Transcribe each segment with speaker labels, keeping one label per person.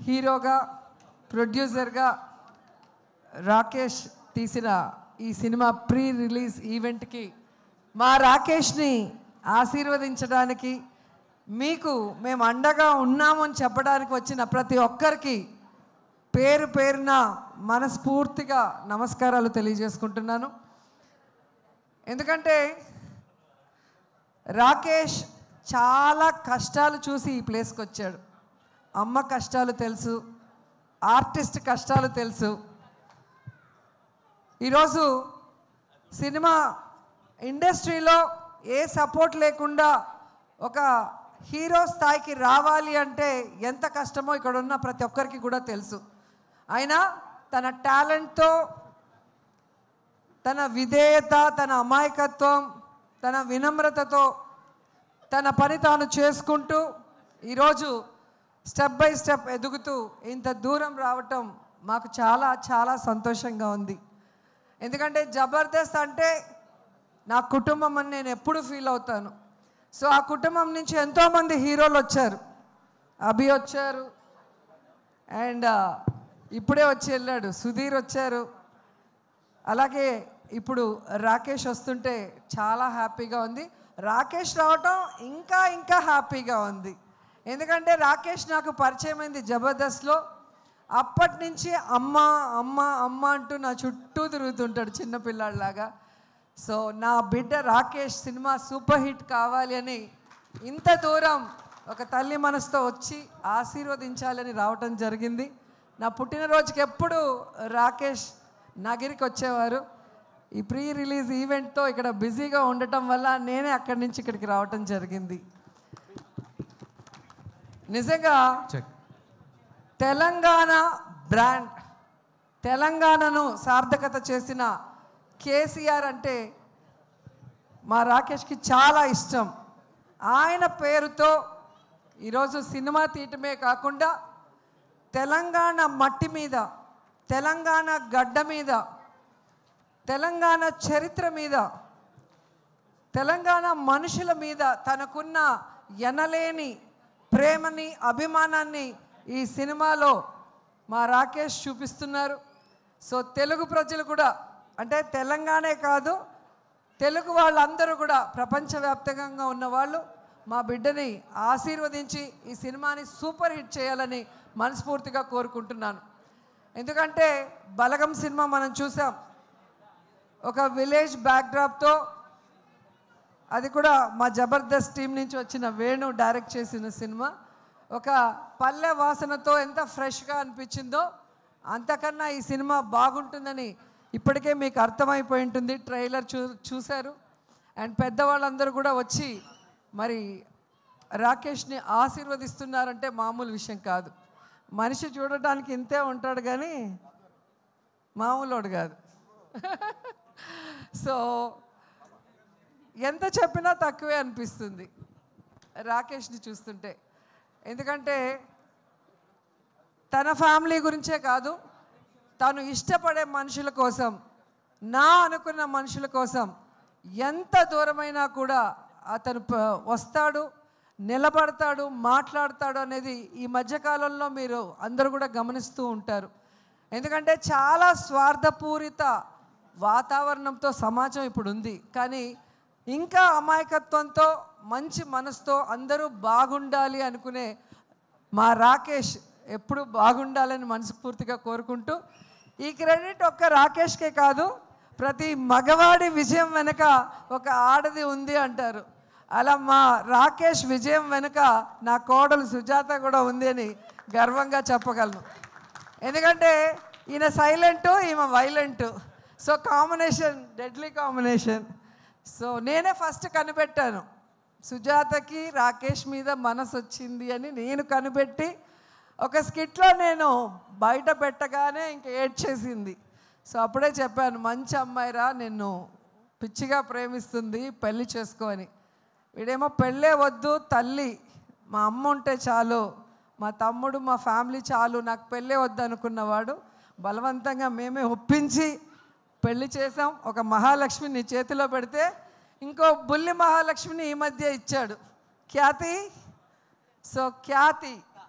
Speaker 1: హీరోగా ప్రొడ్యూసర్గా రాకేష్ తీసిన ఈ సినిమా ప్రీ రిలీజ్ ఈవెంట్కి మా రాకేష్ని ఆశీర్వదించడానికి మీకు మేము అండగా ఉన్నామని చెప్పడానికి వచ్చిన ప్రతి ఒక్కరికి పేరు పేరున మనస్ఫూర్తిగా నమస్కారాలు తెలియజేసుకుంటున్నాను ఎందుకంటే రాకేష్ చాలా కష్టాలు చూసి ఈ ప్లేస్కి వచ్చాడు అమ్మ కష్టాలు తెలుసు ఆర్టిస్ట్ కష్టాలు తెలుసు ఈరోజు సినిమా ఇండస్ట్రీలో ఏ సపోర్ట్ లేకుండా ఒక హీరో స్థాయికి రావాలి అంటే ఎంత కష్టమో ఇక్కడ ఉన్న ప్రతి ఒక్కరికి కూడా తెలుసు అయినా తన టాలెంట్తో తన విధేయత తన అమాయకత్వం తన వినమ్రతతో తన పని తాను చేసుకుంటూ ఈరోజు స్టెప్ బై స్టెప్ ఎదుగుతూ ఇంత దూరం రావటం మాకు చాలా చాలా సంతోషంగా ఉంది ఎందుకంటే జబర్దస్త్ అంటే నా కుటుంబం అని నేను ఎప్పుడు ఫీల్ అవుతాను సో ఆ కుటుంబం నుంచి ఎంతోమంది హీరోలు వచ్చారు అభి వచ్చారు అండ్ ఇప్పుడే వచ్చి వెళ్ళాడు సుధీర్ వచ్చారు అలాగే ఇప్పుడు రాకేష్ వస్తుంటే చాలా హ్యాపీగా ఉంది రాకేష్ రావటం ఇంకా ఇంకా హ్యాపీగా ఉంది ఎందుకంటే రాకేష్ నాకు పరిచయం అయింది జబర్దస్త్లో అప్పటి నుంచి అమ్మ అమ్మ అమ్మ అంటూ నా చుట్టూ తిరుగుతుంటాడు చిన్నపిల్లాడిలాగా సో నా బిడ్డ రాకేష్ సినిమా సూపర్ హిట్ కావాలి అని ఇంత దూరం ఒక తల్లి మనసుతో వచ్చి ఆశీర్వదించాలని రావటం జరిగింది నా పుట్టినరోజుకి ఎప్పుడు రాకేష్ నగిరికి వచ్చేవారు ఈ ప్రీ రిలీజ్ ఈవెంట్తో ఇక్కడ బిజీగా ఉండటం వల్ల నేనే అక్కడి నుంచి ఇక్కడికి రావటం జరిగింది నిజంగా
Speaker 2: చెక్
Speaker 1: తెలంగాణ బ్రాండ్ తెలంగాణను సార్థకత చేసిన కేసీఆర్ అంటే మా రాకేష్కి చాలా ఇష్టం ఆయన పేరుతో ఈరోజు సినిమా తీయటమే కాకుండా తెలంగాణ మట్టి మీద తెలంగాణ గడ్డ మీద తెలంగాణ చరిత్ర మీద తెలంగాణ మనుషుల మీద తనకున్న ఎనలేని ప్రేమని అభిమానాన్ని ఈ సినిమాలో మా రాకేష్ చూపిస్తున్నారు సో తెలుగు ప్రజలు కూడా అంటే తెలంగాణే కాదు తెలుగు వాళ్ళందరూ కూడా ప్రపంచవ్యాప్తంగా ఉన్న వాళ్ళు మా బిడ్డని ఆశీర్వదించి ఈ సినిమాని సూపర్ హిట్ చేయాలని మనస్ఫూర్తిగా కోరుకుంటున్నాను ఎందుకంటే బలగం సినిమా మనం చూసాం ఒక విలేజ్ బ్యాక్డ్రాప్తో అది కూడా మా జబర్దస్త్ టీం నుంచి వచ్చిన వేణు డైరెక్ట్ చేసిన సినిమా ఒక పల్లె వాసనతో ఎంత ఫ్రెష్గా అనిపించిందో అంతకన్నా ఈ సినిమా బాగుంటుందని ఇప్పటికే మీకు అర్థమైపోయి ఉంటుంది ట్రైలర్ చూ చూశారు అండ్ పెద్దవాళ్ళందరూ కూడా వచ్చి మరి రాకేష్ని ఆశీర్వదిస్తున్నారంటే మామూలు విషయం కాదు మనిషి చూడటానికి ఇంతే ఉంటాడు కానీ మామూలోడు కాదు సో ఎంత చెప్పినా తక్కువే అనిపిస్తుంది రాకేష్ని చూస్తుంటే ఎందుకంటే తన ఫ్యామిలీ గురించే కాదు తను ఇష్టపడే మనుషుల కోసం నా అనుకున్న మనుషుల కోసం ఎంత దూరమైనా కూడా అతను ప- వస్తాడు నిలబడతాడు మాట్లాడతాడు అనేది ఈ మధ్యకాలంలో మీరు అందరూ కూడా గమనిస్తూ ఉంటారు ఎందుకంటే చాలా స్వార్థపూరిత వాతావరణంతో సమాజం ఇప్పుడు ఉంది కానీ ఇంకా అమాయకత్వంతో మంచి మనసుతో అందరూ బాగుండాలి అనుకునే మా రాకేష్ ఎప్పుడు బాగుండాలని మనస్ఫూర్తిగా కోరుకుంటూ ఈ క్రెడిట్ ఒక్క రాకేష్కే కాదు ప్రతి మగవాడి విజయం వెనుక ఒక ఆడది ఉంది అంటారు అలా మా రాకేష్ విజయం వెనుక నా కోడలు సుజాత కూడా ఉంది అని గర్వంగా చెప్పగలను ఎందుకంటే ఈయన సైలెంటు ఈమె violent so combination deadly combination so నేనే ఫస్ట్ కనిపెట్టాను సుజాతకి రాకేష్ మీద మనసు వచ్చింది అని నేను కనిపెట్టి ఒక స్కిట్లో నేను బయట పెట్టగానే ఇంక ఏడ్చేసింది సో అప్పుడే చెప్పాను మంచి అమ్మాయిరా నిన్ను పిచ్చిగా ప్రేమిస్తుంది పెళ్లి చేసుకో అని వీడేమో పెళ్ళే వద్దు తల్లి మా అమ్మ ఉంటే చాలు మా తమ్ముడు మా ఫ్యామిలీ చాలు నాకు పెళ్ళే వద్దు అనుకున్నవాడు బలవంతంగా మేమే ఒప్పించి పెళ్లి చేసాం ఒక మహాలక్ష్మి నీ చేతిలో పెడితే ఇంకో బుల్లి మహాలక్ష్మిని ఈ మధ్య ఇచ్చాడు ఖ్యాతి సో ఖ్యాతి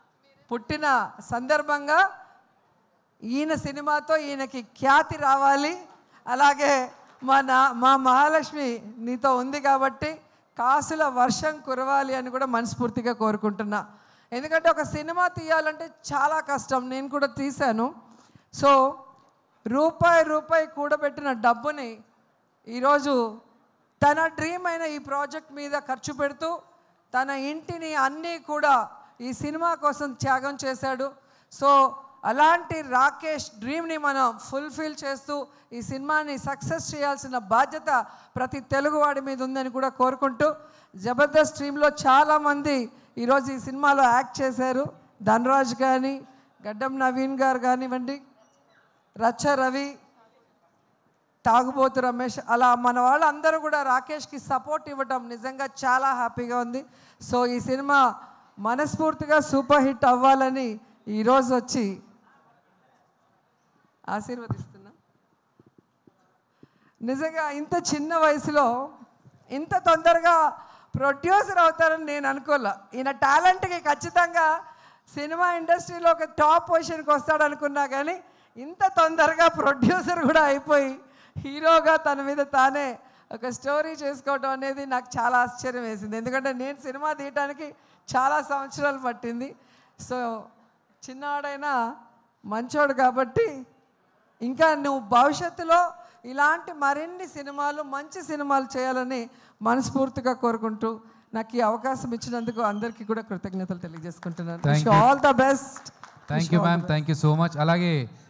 Speaker 1: పుట్టిన సందర్భంగా ఈయన సినిమాతో ఈయనకి ఖ్యాతి రావాలి అలాగే మా నా మా మహాలక్ష్మి నీతో ఉంది కాబట్టి కాసుల వర్షం కురవాలి అని కూడా మనస్ఫూర్తిగా కోరుకుంటున్నా ఎందుకంటే ఒక సినిమా తీయాలంటే చాలా కష్టం నేను కూడా తీశాను సో రూపాయి రూపాయి కూడబెట్టిన డబ్బుని ఈరోజు తన డ్రీమ్ అయిన ఈ ప్రాజెక్ట్ మీద ఖర్చు పెడుతూ తన ఇంటిని అన్నీ కూడా ఈ సినిమా కోసం త్యాగం చేశాడు సో అలాంటి రాకేష్ డ్రీమ్ని మనం ఫుల్ఫిల్ చేస్తూ ఈ సినిమాని సక్సెస్ చేయాల్సిన బాధ్యత ప్రతి తెలుగువాడి మీద ఉందని కూడా కోరుకుంటూ జబర్దస్త్ టీంలో చాలామంది ఈరోజు ఈ సినిమాలో యాక్ట్ చేశారు ధనరాజ్ కానీ గడ్డం నవీన్ గారు కానివ్వండి రచ్చ రవి తాగుబోతు రమేష్ అలా మన వాళ్ళందరూ కూడా రాకేష్కి సపోర్ట్ ఇవ్వటం నిజంగా చాలా హ్యాపీగా ఉంది సో ఈ సినిమా మనస్ఫూర్తిగా సూపర్ హిట్ అవ్వాలని ఈరోజు వచ్చి ఆశీర్వదిస్తున్నా నిజంగా ఇంత చిన్న వయసులో ఇంత తొందరగా ప్రొడ్యూసర్ అవుతారని నేను అనుకోలే ఈయన టాలెంట్కి ఖచ్చితంగా సినిమా ఇండస్ట్రీలో ఒక టాప్ పొజిషన్కి వస్తాడు అనుకున్నా కానీ ఇంత తొందరగా ప్రొడ్యూసర్ కూడా అయిపోయి హీరోగా తన మీద తానే ఒక స్టోరీ చేసుకోవడం అనేది నాకు చాలా ఆశ్చర్యం వేసింది ఎందుకంటే నేను సినిమా తీయటానికి చాలా సంవత్సరాలు పట్టింది సో చిన్నవాడైనా మంచోడు కాబట్టి ఇంకా నువ్వు భవిష్యత్తులో ఇలాంటి మరిన్ని సినిమాలు మంచి సినిమాలు చేయాలని మనస్ఫూర్తిగా కోరుకుంటూ నాకు ఈ అవకాశం ఇచ్చినందుకు అందరికీ కూడా కృతజ్ఞతలు తెలియజేసుకుంటున్నాను
Speaker 2: Thank you.
Speaker 1: All the best
Speaker 2: thank you ma'am thank you so much అలాగే